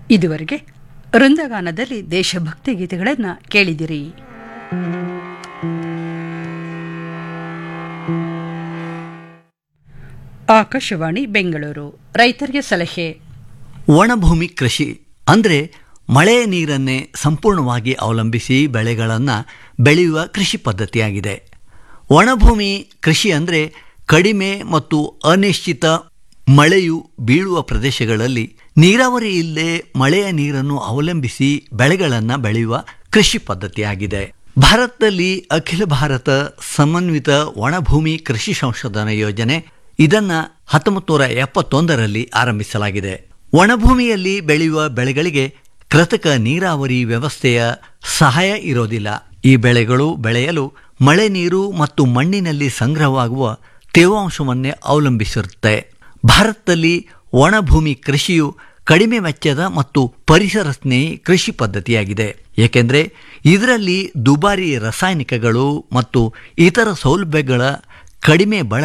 ಇದುವರೆಗೆ ವೃಂದಗಾನದಲ್ಲಿ ದೇಶಭಕ್ತಿ ಗೀತೆಗಳನ್ನು ಕೇಳಿದಿರಿ ಆಕಾಶವಾಣಿ ಬೆಂಗಳೂರು ರೈತರಿಗೆ ಸಲಹೆ ಒಣಭೂಮಿ ಕೃಷಿ ಅಂದರೆ ಮಳೆಯ ನೀರನ್ನೇ ಸಂಪೂರ್ಣವಾಗಿ ಅವಲಂಬಿಸಿ ಬೆಳೆಗಳನ್ನು ಬೆಳೆಯುವ ಕೃಷಿ ಪದ್ಧತಿಯಾಗಿದೆ ಒಣಭೂಮಿ ಕೃಷಿ ಅಂದರೆ ಕಡಿಮೆ ಮತ್ತು ಅನಿಶ್ಚಿತ ಮಳೆಯು ಬೀಳುವ ಪ್ರದೇಶಗಳಲ್ಲಿ ನೀರಾವರಿ ಇಲ್ಲದೆ ಮಳೆಯ ನೀರನ್ನು ಅವಲಂಬಿಸಿ ಬೆಳೆಗಳನ್ನು ಬೆಳೆಯುವ ಕೃಷಿ ಪದ್ಧತಿಯಾಗಿದೆ ಭಾರತದಲ್ಲಿ ಅಖಿಲ ಭಾರತ ಸಮನ್ವಿತ ಒಣಭೂಮಿ ಕೃಷಿ ಸಂಶೋಧನಾ ಯೋಜನೆ ಇದನ್ನು ಹತ್ತೊಂಬತ್ತು ನೂರ ಎಪ್ಪತ್ತೊಂದರಲ್ಲಿ ಆರಂಭಿಸಲಾಗಿದೆ ಒಣಭೂಮಿಯಲ್ಲಿ ಬೆಳೆಯುವ ಬೆಳೆಗಳಿಗೆ ಕೃತಕ ನೀರಾವರಿ ವ್ಯವಸ್ಥೆಯ ಸಹಾಯ ಇರೋದಿಲ್ಲ ಈ ಬೆಳೆಗಳು ಬೆಳೆಯಲು ಮಳೆ ನೀರು ಮತ್ತು ಮಣ್ಣಿನಲ್ಲಿ ಸಂಗ್ರಹವಾಗುವ ತೇವಾಂಶವನ್ನೇ ಅವಲಂಬಿಸಿರುತ್ತೆ ಭಾರತದಲ್ಲಿ ಒಣಭೂಮಿ ಕೃಷಿಯು ಕಡಿಮೆ ವೆಚ್ಚದ ಮತ್ತು ಪರಿಸರ ಸ್ನೇಹಿ ಕೃಷಿ ಪದ್ಧತಿಯಾಗಿದೆ ಏಕೆಂದರೆ ಇದರಲ್ಲಿ ದುಬಾರಿ ರಾಸಾಯನಿಕಗಳು ಮತ್ತು ಇತರ ಸೌಲಭ್ಯಗಳ ಕಡಿಮೆ ಬಳ